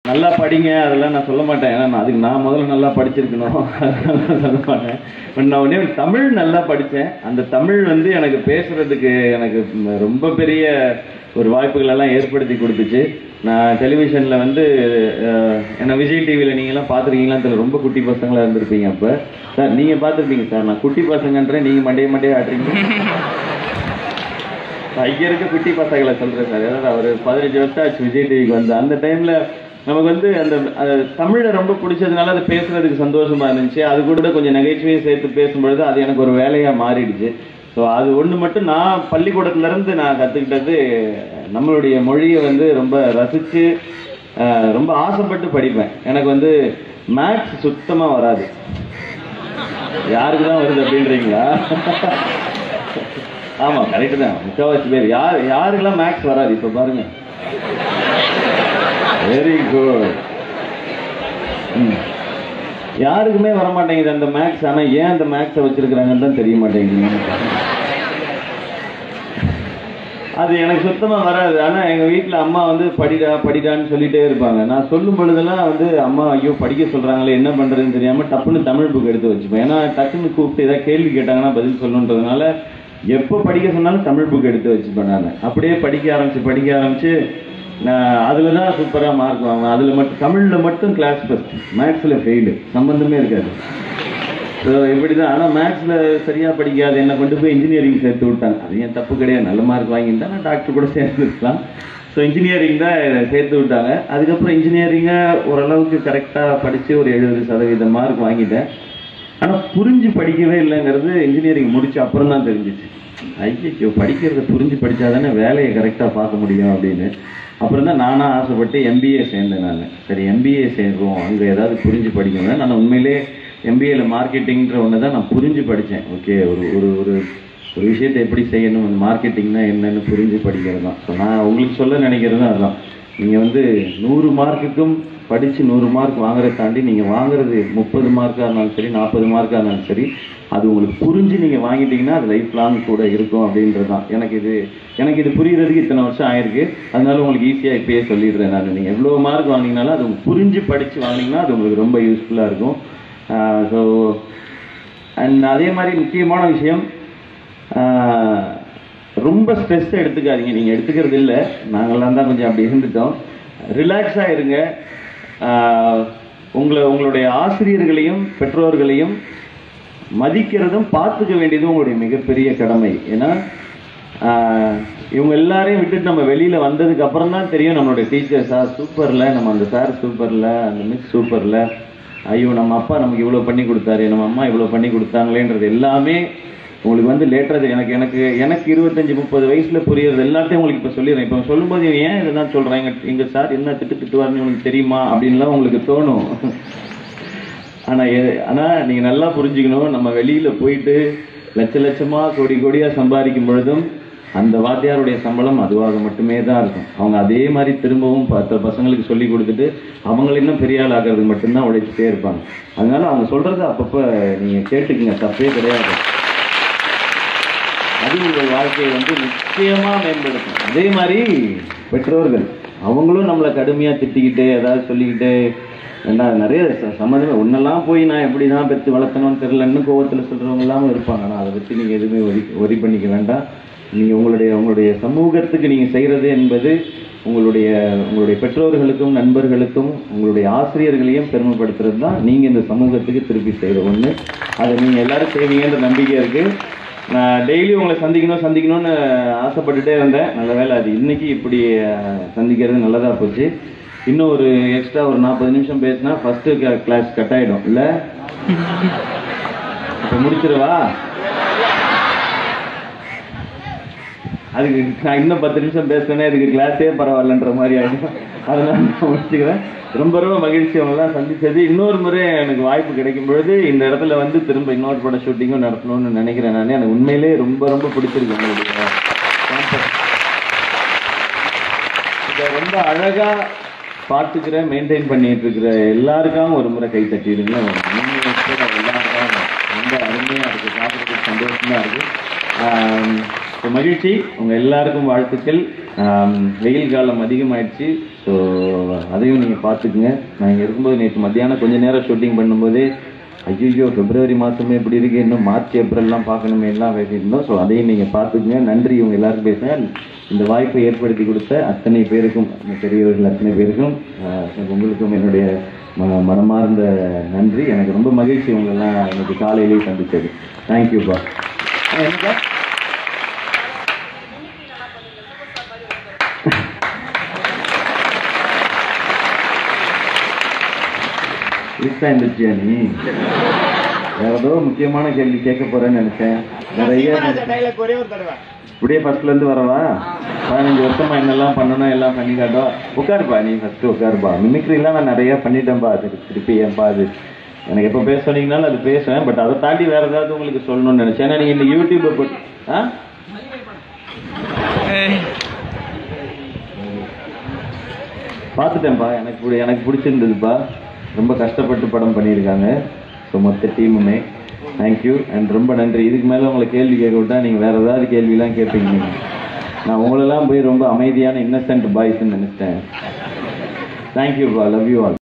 நல்லா படிங்க அதெல்லாம் நான் சொல்ல மாட்டேன் ஏன்னா நான் அதுக்கு நான் முதல்ல நல்லா படிச்சிருக்கணும் அதெல்லாம் சொல்ல மாட்டேன் பட் நான் உடனே தமிழ் நல்லா படித்தேன் அந்த தமிழ் வந்து எனக்கு பேசுறதுக்கு எனக்கு ரொம்ப பெரிய ஒரு வாய்ப்புகள் எல்லாம் ஏற்படுத்தி கொடுத்துச்சு நான் டெலிவிஷன்ல வந்து அஹ், என்ன விஜய் டிவியில் நீங்களாம் பார்த்துருக்கீங்களான்னு தெரியல ரொம்ப குட்டி பசங்களா இருந்திருப்பீங்க அப்போ சார் நீங்க பார்த்துருப்பீங்க சார் நான் குட்டி பசங்கன்றேன் நீங்க மண்டைய மண்டைய ஆட்டுறீங்க இங்க இருக்க குட்டி பசங்களை சொல்றேன் சார் ஏதாவது அவர் பதினஞ்சு வருஷம் ஆச்சு விஜய் டிவிக்கு வந்து அந்த டைம்ல நமக்கு வந்து அந்த அந்த தமிழை ரொம்ப பிடிச்சதுனால அதை பேசுறதுக்கு சந்தோஷமா இருந்துச்சு அது கூட கொஞ்சம் நகைச்சுவையை சேர்த்து பேசும்பொழுது அது எனக்கு ஒரு வேலையா மாறிடுச்சு ஸோ அது ஒண்ணு மட்டும் நான் பள்ளிக்கூடத்துல இருந்து நான் கத்துக்கிட்டது நம்மளுடைய மொழியை வந்து ரொம்ப ரசிச்சு அஹ், ரொம்ப ஆசைப்பட்டு படிப்பேன் எனக்கு வந்து மேத்ஸ் சுத்தமா வராது யாருக்கு தான் வருது அப்படின்றீங்களா ஆமா கரெக்ட் தான் முக்கால்வாசி பேர் யார் யாருக்கெல்லாம் மேக்ஸ் வராது இப்ப பாருங்க வெரி குட் யாருக்குமே வர மாட்டேங்குது அந்த மேக்ஸ் ஆனா ஏன் அந்த மேக்ஸை வச்சிருக்கிறாங்கன்னு தான் தெரிய மாட்டேங்குது அது எனக்கு சுத்தமா வராது ஆனா எங்க வீட்ல அம்மா வந்து படிடா படிடான்னு சொல்லிட்டே இருப்பாங்க நான் சொல்லும் பொழுதெல்லாம் வந்து அம்மா ஐயோ படிக்க சொல்றாங்களே என்ன பண்றதுன்னு தெரியாம டப்புன்னு தமிழ் புக் எடுத்து வச்சுப்பேன் ஏன்னா டக்குன்னு கூப்பிட்டு ஏதாவது கேள்வி கேட்டாங்கன்னா பதில் சொல்லணுன்றதுனால எப்போ படிக்க சொன்னாலும் தமிழ் புக் எடுத்து வச்சுப்பேன் நான் அப்படியே படிக்க ஆரம்பிச்சு படிக்க ஆரம்பிச்சு நான் அதில் தான் சூப்பராக மார்க் வாங்குவேன் அதில் மட்டும் தமிழில் மட்டும் கிளாஸ் ஃபஸ்ட் மேக்ஸில் ஃபெயிலு சம்பந்தமே இருக்காது ஸோ இப்படி தான் ஆனால் மேக்ஸில் சரியாக படிக்காது என்னை கொண்டு போய் இன்ஜினியரிங் சேர்த்து விட்டாங்க அது ஏன் தப்பு கிடையாது நல்ல மார்க் வாங்கியிருந்தா நான் டாக்டர் கூட சேர்ந்துருக்கலாம் ஸோ இன்ஜினியரிங் தான் சேர்த்து விட்டாங்க அதுக்கப்புறம் இன்ஜினியரிங்கை ஓரளவுக்கு கரெக்டாக படித்து ஒரு எழுபது சதவீதம் மார்க் வாங்கிட்டேன் ஆனால் புரிஞ்சு படிக்கவே இல்லைங்கிறது இன்ஜினியரிங் முடிச்ச அப்புறம் தான் தெரிஞ்சிச்சு ஐயோ படிக்கிறத புரிஞ்சு படித்தாதானே வேலையை கரெக்டாக பார்க்க முடியும் அப்படின்னு அப்புறம் தான் நானாக ஆசைப்பட்டு எம்பிஏ சேர்ந்தேன் நான் சரி எம்பிஏ சேர்றோம் அங்கே ஏதாவது புரிஞ்சு படிக்கணும் நான் உண்மையிலே எம்பிஏல மார்க்கெட்டிங்ன்ற ஒன்று தான் நான் புரிஞ்சு படித்தேன் ஓகே ஒரு ஒரு ஒரு ஒரு விஷயத்தை எப்படி செய்யணும் அந்த மார்க்கெட்டிங்னா என்னன்னு புரிஞ்சு படிக்கிறது தான் ஸோ நான் உங்களுக்கு சொல்ல நினைக்கிறது அதுதான் நீங்கள் வந்து நூறு மார்க்குக்கும் படித்து நூறு மார்க் வாங்குறதை தாண்டி நீங்கள் வாங்குறது முப்பது மார்க்காக இருந்தாலும் சரி நாற்பது மார்க்காக இருந்தாலும் சரி அது உங்களுக்கு புரிஞ்சு நீங்கள் வாங்கிட்டீங்கன்னா அது லைஃப் லாங் கூட இருக்கும் அப்படின்றது தான் எனக்கு இது எனக்கு இது புரியறதுக்கு இத்தனை வருஷம் ஆயிருக்கு அதனால உங்களுக்கு ஈஸியாக இப்பயே சொல்லிடுறேன் நான் நீங்கள் எவ்வளோ மார்க் வாங்கினீங்கனாலும் அது உங்களுக்கு புரிஞ்சு படித்து வாங்கினீங்கன்னா அது உங்களுக்கு ரொம்ப யூஸ்ஃபுல்லாக இருக்கும் ஸோ அண்ட் அதே மாதிரி முக்கியமான விஷயம் ஆஹ், ரொம்ப ஸ்ட்ரெஸ் எடுத்துக்காதீங்க நீங்கள் எடுத்துக்கிறது இல்லை நாங்கள்லாம் தான் கொஞ்சம் அப்படி இருந்துட்டோம் ரிலாக்ஸாக இருங்க ஆஹ், உங்களை உங்களுடைய ஆசிரியர்களையும் பெற்றோர்களையும் மதிக்கிறதும் பார்த்துக்க வேண்டியதும் உங்களுடைய மிகப்பெரிய கடமை ஏன்னா ஆஹ், இவங்க எல்லாரையும் விட்டுட்டு நம்ம வெளியில வந்ததுக்கு அப்புறம் தான் தெரியும் நம்மளுடைய டீச்சர்ஸா சூப்பர்ல நம்ம அந்த சார் சூப்பர்ல அந்த மிஸ் சூப்பர்ல ஐயோ நம்ம அப்பா நமக்கு இவ்வளவு பண்ணி கொடுத்தாரு நம்ம அம்மா இவ்வளவு பண்ணி கொடுத்தாங்களேன்றது எல்லாமே உங்களுக்கு வந்து லேட்டரா எனக்கு எனக்கு எனக்கு இருபத்தஞ்சு முப்பது வயசுல புரியறது எல்லாத்தையும் உங்களுக்கு இப்ப சொல்லிடுறேன் இப்ப சொல்லும்போது இவன் ஏன் இதெல்லாம் சொல்றாங்க எங்க எங்க சார் என்ன திட்டு திட்டுவாருன்னு உங்களுக்கு தெரியுமா அப்படின்லாம் உங்களுக்கு தோணும் ஆனா எ- ஆனா நீங்க நல்லா புரிஞ்சுக்கணும் நம்ம வெளியில போயிட்டு லட்ச லட்சமா கோடி கோடியா சம்பாதிக்கும் பொழுதும் அந்த வாத்தியாருடைய சம்பளம் அதுவாக மட்டுமே தான் இருக்கும் அவங்க அதே மாதிரி திரும்பவும் பத்து பசங்களுக்கு சொல்லி கொடுத்துட்டு அவங்கள இன்னும் பெரிய ஆள் ஆகிறதுக்கு மட்டும்தான் உழைச்சிட்டே இருப்பாங்க அதனால அவங்க சொல்றத அப்பப்ப நீங்க கேட்டுக்குங்க தப்பே கிடையாது அது உங்கள் வாழ்க்கையை வந்து நிச்சயமா மேம்படுத்தும் அதே மாதிரி பெற்றோர்கள் அவங்களும் நம்மளை கடுமையா திட்டிக்கிட்டு ஏதாவது சொல்லிக்கிட்டு என்ன நிறைய ச- சம்மந்தமே ஒன்னெல்லாம் போய் நான் எப்படி தான் பெற்று வளர்த்தணும்னு தெரியலன்னு கோவத்துல சொல்றவங்க எல்லாமே இருப்பாங்க ஆனால் அதை பத்தி நீங்க எதுவுமே ஒரி ஒரி பண்ணிக்க வேண்டாம் நீங்க உங்களுடைய உங்களுடைய சமூகத்துக்கு நீங்க செய்யறது என்பது உங்களுடைய உங்களுடைய பெற்றோர்களுக்கும் நண்பர்களுக்கும் உங்களுடைய ஆசிரியர்களையும் பெருமைப்படுத்துறது தான் நீங்க இந்த சமூகத்துக்கு திருப்பி செய்யற ஒண்ணு அதை நீங்க எல்லாரும் செய்வீங்கன்ற நம்பிக்கை இருக்கு நான் டெய்லி உங்களை சந்திக்கணும் சந்திக்கணும்னு ஆசைப்பட்டுட்டே இருந்தேன் நல்ல வேளை அது இன்னைக்கு இப்படி அஹ், சந்திக்கிறது நல்லதா போச்சு இன்னும் ஒரு எக்ஸ்ட்ரா ஒரு நாற்பது நிமிஷம் பேசினா ஃபர்ஸ்ட் கிளாஸ் கட் ஆயிடும் இல்ல இப்ப முடிச்சிருவா அதுக்கு நான் இன்னும் பத்து நிமிஷம் பேசுனேன் இதுக்கு கிளாஸே பரவாயில்லன்ற மாதிரி ஆயிடும் அதனால நான் முடிச்சுக்கிறேன் ரொம்ப ரொம்ப மகிழ்ச்சி அவங்களாம் சந்திச்சது இன்னொரு முறை எனக்கு வாய்ப்பு கிடைக்கும் பொழுது இந்த இடத்துல வந்து திரும்ப இன்னொரு பட ஷூட்டிங்கும் நடத்தணும்னு நினைக்கிறேன் நான் எனக்கு உண்மையிலே ரொம்ப ரொம்ப பிடிச்சிருக்கு உங்களுடைய campus. இதை ரொம்ப அழகா பார்த்துக்கிற மெயின்டைன் பண்ணிட்டு இருக்கிற எல்லாருக்காகவும் ஒரு முறை கை தட்டிடுங்க நீங்க உட்பட எல்லாருக்காகவும் ரொம்ப அருமையா இருக்கு பார்க்கறதுக்கு சந்தோஷமா இருக்கு ஆம், இப்ப மகிழ்ச்சி உங்க எல்லாருக்கும் வாழ்த்துக்கள் ஆம், வெயில் காலம் அதிகமாயிடுச்சு ஸோ அதையும் நீங்கள் பார்த்துக்குங்க நான் இங்கே இருக்கும்போது நேற்று மத்தியானம் கொஞ்ச நேரம் ஷூட்டிங் பண்ணும்போதே ஐயோ பிப்ரவரி மாதமே இப்படி இருக்கு இன்னும் மார்ச் ஏப்ரல்லாம் பார்க்கணுமே எல்லாம் பேசியிருந்தோம் ஸோ அதையும் நீங்கள் பார்த்துக்குங்க நன்றி இவங்க எல்லாரும் பேசுகிறேன் இந்த வாய்ப்பை ஏற்படுத்தி கொடுத்த அத்தனை பேருக்கும் இந்த பெரியவர்கள் அத்தனை பேருக்கும் ஆஹ், உங்களுக்கும் என்னுடைய ம- மனமார்ந்த நன்றி எனக்கு ரொம்ப மகிழ்ச்சி உங்களெல்லாம் இன்னைக்கு காலையிலேயே சந்திச்சது தேங்க்யூப்பா என்னக்கா லிஸ்டா இருந்துச்சியா நீ வேற ஏதோ முக்கியமான கேள்வி கேட்க போறேன்னு நினைச்சேன் நிறைய டைலாக் ஒரே ஒரு தடவை இப்படியே ஃபர்ஸ்ட்ல இருந்து வரவா பதினஞ்சு வருஷமா என்னெல்லாம் பண்ணணும் எல்லாம் பண்ணி காட்டோ உட்காருப்பா நீ ஃபர்ஸ்ட் உட்காருப்பா மிமிக்ரிலாம் நான் நிறைய பண்ணிட்டேன்ப்பா அது திருப்பி ஏன்பா அது எனக்கு எப்போ பேச சொன்னீங்கனாலும் அது பேசுவேன் பட் அதை தாண்டி வேற ஏதாவது உங்களுக்கு சொல்லணும்னு நினைச்சேன் ஏன்னா நீங்க இந்த யூடியூப்பை போட்டு ஆ பார்த்துட்டேன்ப்பா எனக்கு பிடி- எனக்கு பிடிச்சிருந்ததுப்பா ரொம்ப கஷ்டப்பட்டு படம் பண்ணியிருக்காங்க ஸோ மொத்த டீமுமே தேங்க்யூ அண்ட் ரொம்ப நன்றி இதுக்கு மேலே உங்களை கேள்வி கேட்க விட்டா நீங்கள் வேற ஏதாவது கேள்விலாம் கேட்பீங்க நீங்க. நான் உங்களெல்லாம் போய் ரொம்ப அமைதியான இன்னசென்ட் பாய்ஸ்ன்னு நினைச்சிட்டேன் தேங்க்யூப்பா லவ் யூ ஆல்